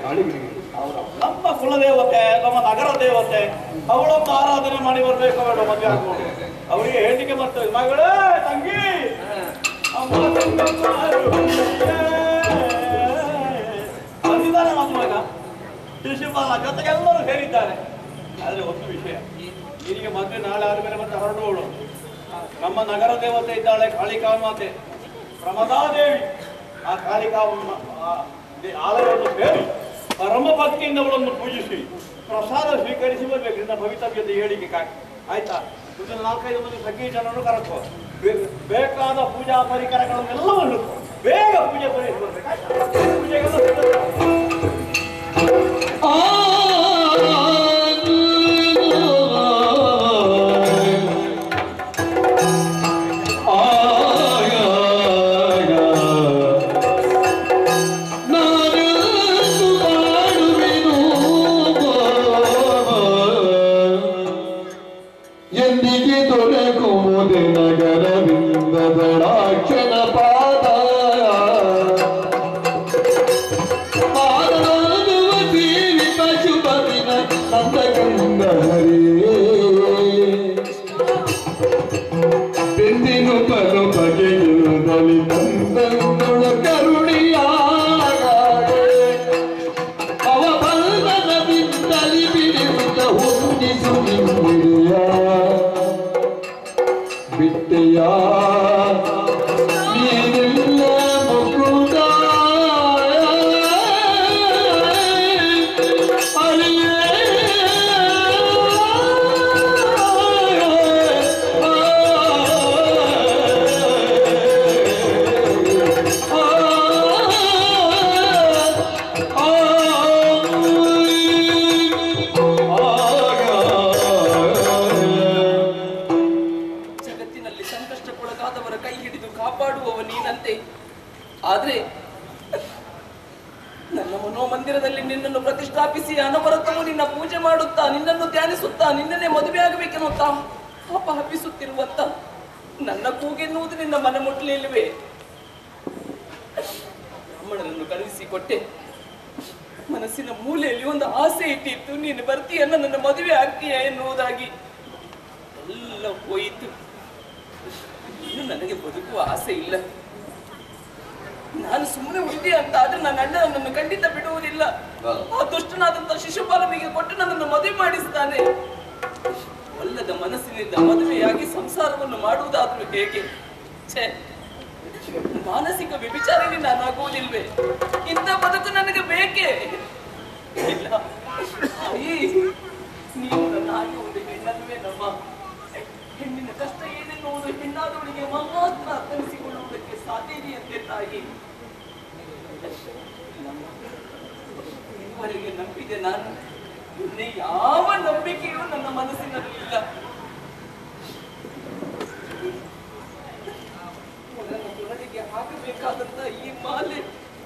ಕಾಳಿಗಳಿಗೆ ನಮ್ಮ ಕುಲದೇವತೆ ನಮ್ಮ ನಗರ ದೇವತೆ ಅವಳೊಂದು ಆರಾಧನೆ ಮಾಡಿ ಬರ್ಬೇಕು ಅವಳು ಮದುವೆ ಆಗ್ಬೋದು ಅವಳಿಗೆ ಹೇಳಲಿಕ್ಕೆ ಬರ್ತದೆ ಮಗಳೇ ತಂಗಿ ಅಮ್ಮ ತಂಗಮ್ಮ, ಬಂದಿದ್ದಾನೆ ಮದುವಾಗ ಶಿಶುಪಾಲ ಜೊತೆಗೆ ಎಲ್ಲರೂ ಸೇರಿದ್ದಾರೆ ಆದ್ರೆ ಒಂದು ವಿಷಯ ನಿನಗೆ ಮದುವೆ ನಾಳೆ ಆದ್ಮೇಲೆ ಮತ್ತೆ ಹೊರಡುವಳು ನಮ್ಮ ನಗರ ದೇವತೆ ಇದ್ದಾಳೆ ಕಾಳಿಕಾ ಮಾತೆ ಪ್ರಮದಾದೇವಿ ಆ ಕಾಳಿಕಾ ಮ- ಆ ದೇ- ಆಲಯವನ್ನು ಸೇರಿ ಪರಮ ಭಕ್ತಿಯಿಂದ ಅವಳನ್ನು ಪೂಜಿಸಿ ಪ್ರಸಾದ ಸ್ವೀಕರಿಸಿ ಬರ್ಬೇಕು ನಿನ್ನ ಭವಿತವ್ಯತೆ ಹೇಳಿಕೆ ಕಾಕಿ ಆಯ್ತಾ ಇದನ್ನು ನಾಲ್ಕೈದು ಮಂದಿ ಸಖಿ ಜನರನ್ನು ಕರೆಕೋ ಬೇಕಾದ ಪೂಜಾ ಪರಿಕರಗಳನ್ನೆಲ್ಲವನ್ನು ಬೇಗ ಪೂಜೆ ಪರಿಸಿ ಬರ್ಬೇಕು ಆಯ್ತಾ? ಪೂಜೆಗೆಲ್ಲ ಸಿದ್ಧತೆ. ಎಂದಿಗೆ ದೊರಕುವುದೇ ನಗರವಿಂದ ದಡಾಕ್ಷಣ ಪಾದ ಪಾದನಾಗುವ ಜೀವಿತ ಶುಭ ದಿನ ನಂದಗಂಧ ಹರಿಯೇ ಬೆಂದಿನು ಪಲು ಬಗೆಯುವುದಲಿ ತಂದೊಳ ಕರುಣಿಯಾಗಾಗೆ ಅವ ಬಲ್ಲದವಿಂದಲಿ ಬಿಡುವುದ ಹೊಂದಿಸು ನಿಂದಿರಿಯ ಬಿಟ್ಟೆಯ ನೀನೆಲ್ಲ ಮುಕುಂದ ಜಗತ್ತಿನಲ್ಲಿ ಸಂಕಷ್ಟಕ್ಕೊಳಗಾದವರ ಕೈ ಹಿಡಿದು ಕಾಪಾಡುವವ ನೀನಂತೆ ಆದ್ರೆ ನನ್ನ ಮನೋಮಂದಿರದಲ್ಲಿ ನಿನ್ನನ್ನು ಪ್ರತಿಷ್ಠಾಪಿಸಿ ಅನವರತವು ನಿನ್ನ ಪೂಜೆ ಮಾಡುತ್ತಾ ನಿನ್ನನ್ನು ಧ್ಯಾನಿಸುತ್ತಾ ನಿನ್ನನ್ನೇ ಮದುವೆ ಆಗಬೇಕೆನ್ನುತ್ತಾ ಪಾಪ ಹಬ್ಬಿಸುತ್ತಿರುವಂತ ನನ್ನ ಕೂಗೆನ್ನುವುದು ನಿನ್ನ ಮನ ಮುಟ್ಲಿಲ್ವೇ ಬ್ರಾಹ್ಮಣರನ್ನು ಕಳುಹಿಸಿಕೊಟ್ಟೆ ಮನಸ್ಸಿನ ಮೂಲೆಯಲ್ಲಿ ಒಂದು ಆಸೆ ಇಟ್ಟಿತ್ತು ನೀನು ಬರ್ತೀಯ ನನ್ನ ಮದುವೆ ಆಗ್ತೀಯ ಎನ್ನುವುದಾಗಿ ಎಲ್ಲ ಹೋಯಿತು ಇನ್ನು ನನಗೆ ಬದುಕುವ ಆಸೆ ಇಲ್ಲ ನಾನು ಸುಮ್ಮನೆ ಉಳಿದೆ ಅಂತ ಆದ್ರೆ ನನ್ನ ಅಣ್ಣ ನನ್ನನ್ನು ಖಂಡಿತ ಬಿಡುವುದಿಲ್ಲ ಆ ದುಷ್ಟನಾದಂತ ಶಿಶುಪಾಲನಿಗೆ ಕೊಟ್ಟು ನನ್ನನ್ನು ಮದುವೆ ಮಾಡಿಸ್ತಾನೆ ಒಲ್ಲದ ಮನಸ್ಸಿನಿಂದ ಮದುವೆಯಾಗಿ ಸಂಸಾರವನ್ನು ಮಾಡುವುದಾದ್ರೂ ಹೇಗೆ ಛೇ ಮಾನಸಿಕ ವ್ಯಭಿಚಾರಿಣಿ ನಾನಾಗುವುದಿಲ್ವೇ ಇಂಥ ಬದುಕು ನನಗೆ ಬೇಕೇ ಇಲ್ಲ ತಾಯಿ ನೀವು ನನ್ನ ಹಾಗೆ ಒಂದು ಹೆಣ್ಣಲ್ವೇ ನಮ್ಮ ಹೆಣ್ಣಿನ ಕಷ್ಟ ಏನೆನ್ನುವುದು ಹೆಣ್ಣಾದವಳಿಗೆ ಮಾತ್ರ ಅರ್ಥೈಸಿಕೊಳ್ಳುವುದಕ್ಕೆ ಸಾಧ್ಯ ಇದೆಯಂತೆ ತಾಯಿ ಇದುವರೆಗೆ ನಂಬಿದೆ ನಾನು ಇನ್ನೇ ಯಾವ ನಂಬಿಕೆಯೂ ನನ್ನ ಮನಸ್ಸಿನಲ್ಲಿಲ್ಲ ನನ್ನ ಕೊರಳಿಗೆ ಹಾಕಬೇಕಾದಂತ ಈ ಮಾಲೆ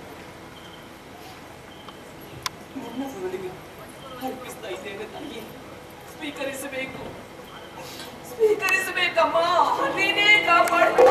ನನ್ನ ಕೊರಳಿಗೆ ಅರ್ಪಿಸ್ತಾ ಇದ್ದೇನೆ ತಾಯಿ ಸ್ವೀಕರಿಸಬೇಕು ಸ್ವೀಕರಿಸಬೇಕಮ್ಮ ನೀನೇ ಕಾಪಾಡು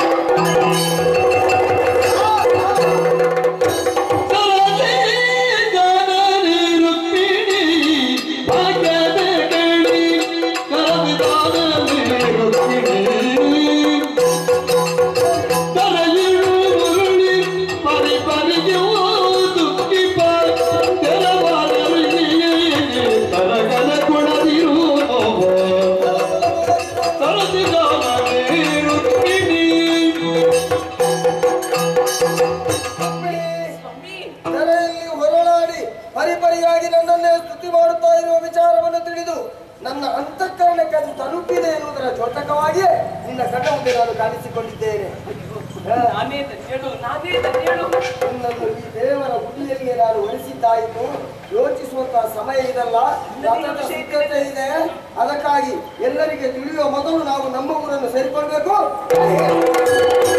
ಸ್ವಾಮಿ ಧರೆಯಲ್ಲಿ ಹೊರಳಾಡಿ ಪರಿಪರಿಯಾಗಿ ನನ್ನನ್ನೇ ಸ್ತುತಿ ಮಾಡುತ್ತಾ ಇರುವ ವಿಚಾರವನ್ನು ತಿಳಿದು ನನ್ನ ಅಂತಃಕರಣಕ್ಕೆ ಅದು ತಲುಪಿದೆ ಎನ್ನುವುದರ ಚೋಟಕವಾಗಿಯೇ ನಿನ್ನ ಕಣ್ಣ ಮುಂದೆ ನಾನು ಕಾಣಿಸಿಕೊಂಡಿದ್ದೇನೆ ಹಾ, ನಾನೇ ಧನ್ಯಳು ನಾನೇ ಧನ್ಯಳು ನಿನ್ನನ್ನು ಈ ದೇವರ ಗುಡಿಯಲ್ಲಿ ನಾನು ಒಲಿಸಿದ್ದಾಯಿತು ಯೋಚಿಸುವಂತಹ ಸಮಯ ಇದಲ್ಲ ರಥದ ಸಿದ್ಧತೆ ಇದೆ ಅದಕ್ಕಾಗಿ ಎಲ್ಲರಿಗೆ ತಿಳಿಯುವ ಮೊದಲು ನಾವು ನಮ್ಮ ಊರನ್ನು ಸೇರಿಕೊಳ್ಬೇಕು